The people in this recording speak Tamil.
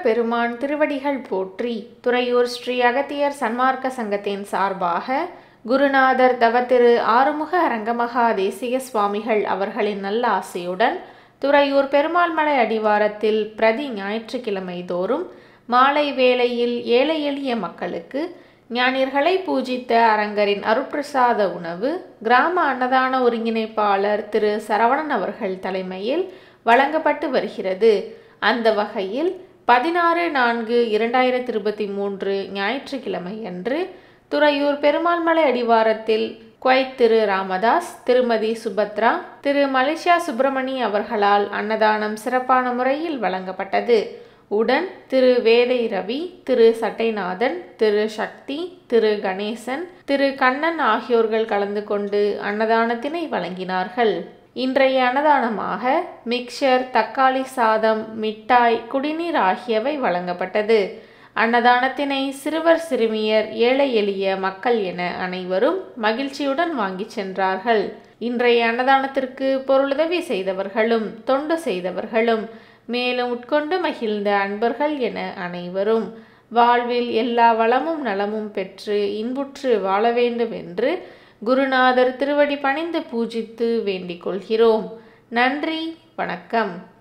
பெருமான் திருவடிகள் போற்றி துறையூர் ஸ்ரீ அகத்தியர் சன்மார்க்க சங்கத்தின் சார்பாக குருநாதர் தவ திரு ஆறுமுக அரங்கமகா தேசிக சுவாமிகள் அவர்களின் நல்ல ஆசையுடன் துறையூர் பெருமாள் மலை அடிவாரத்தில் பிரதி ஞாயிற்றுக்கிழமை தோறும் மாலை வேளையில் ஏழை எளிய மக்களுக்கு ஞானியர்களை பூஜித்த அரங்கரின் அருட்பிரசாத உணவு கிராம அன்னதான ஒருங்கிணைப்பாளர் திரு சரவணன் அவர்கள் தலைமையில் வழங்கப்பட்டு வருகிறது அந்த வகையில் பதினாறு நான்கு இரண்டாயிரத்தி இருபத்தி மூன்று ஞாயிற்றுக்கிழமை அன்று துறையூர் பெருமாள்மலை அடிவாரத்தில் குவைத் திரு ராமதாஸ் திருமதி சுபத்ரா திரு மலேசியா சுப்பிரமணி அவர்களால் அன்னதானம் சிறப்பான முறையில் வழங்கப்பட்டது உடன் திரு வேதை ரவி திரு சட்டைநாதன் திரு சக்தி திரு கணேசன் திரு கண்ணன் ஆகியோர்கள் கலந்து கொண்டு அன்னதானத்தினை வழங்கினார்கள் இன்றைய அன்னதானமாக மிக்சர் தக்காளி சாதம் மிட்டாய் குடிநீர் ஆகியவை வழங்கப்பட்டது அன்னதானத்தினை சிறுவர் சிறுமியர் ஏழை எளிய மக்கள் என அனைவரும் மகிழ்ச்சியுடன் வாங்கிச் சென்றார்கள் இன்றைய அன்னதானத்திற்கு பொருளுதவி செய்தவர்களும் தொண்டு செய்தவர்களும் மேலும் உட்கொண்டு மகிழ்ந்த அன்பர்கள் என அனைவரும் வாழ்வில் எல்லா வளமும் நலமும் பெற்று இன்புற்று வாழ வேண்டும் என்று குருநாதர் திருவடி பணிந்து பூஜித்து வேண்டிக் கொள்கிறோம் நன்றி வணக்கம்